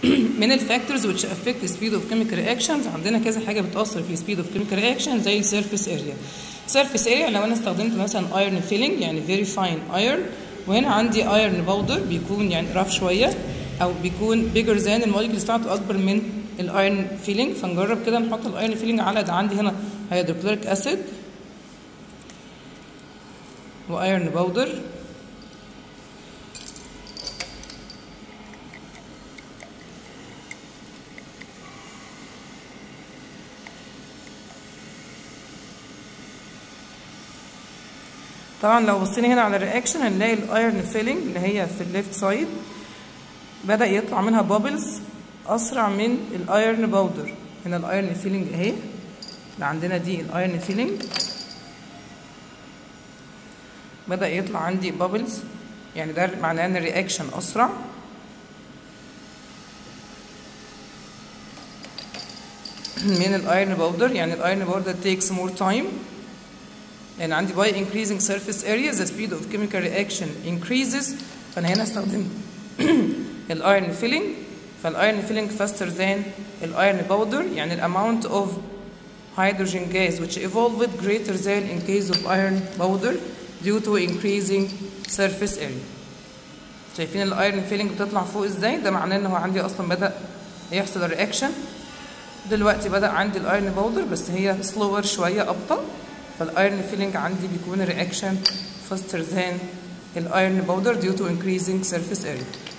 من الفاكتورز which affect the speed of chemical reactions عندنا كذا حاجه بتاثر في speed of chemical reaction زي السيرفيس اريا surface area لو انا استخدمت مثلا iron filling يعني very fine iron وهنا عندي iron powder بيكون يعني رف شويه او بيكون bigger than الموليكيولز بتاعته اكبر من الايرن فيلينج فنجرب كده نحط الايرن فيلينج على ده عندي هنا هيدروكلوريك اسيد وايرن باودر طبعا لو بصينا هنا على الرياكشن هنلاقي الايرن فيلينج اللي هي في الليفت سايد بدا يطلع منها بابلز اسرع من الايرن باودر هنا الايرن فيلينج اهي اللي عندنا دي الايرن فيلينج بدا يطلع عندي بابلز يعني ده معناه ان الرياكشن اسرع من الايرن باودر يعني الايرن باودر takes more time لان عندي by increasing surface area the speed of chemical reaction increases فانا هنا استخدمت الايرن فيلينج فالايرن فيلينج faster than الايرن باودر يعني الامount of hydrogen gas which evolved greater than in case of iron powder due to increasing surface area شايفين الايرن فيلينج بتطلع فوق ازاي ده معناه ان هو عندي اصلا بدا يحصل الرياكشن دلوقتي بدا عندي الايرن باودر بس هي سلور شويه ابطا فالايرن فيلينج عندي بيكون الرياكشن faster than الايرن باودر due to increasing surface area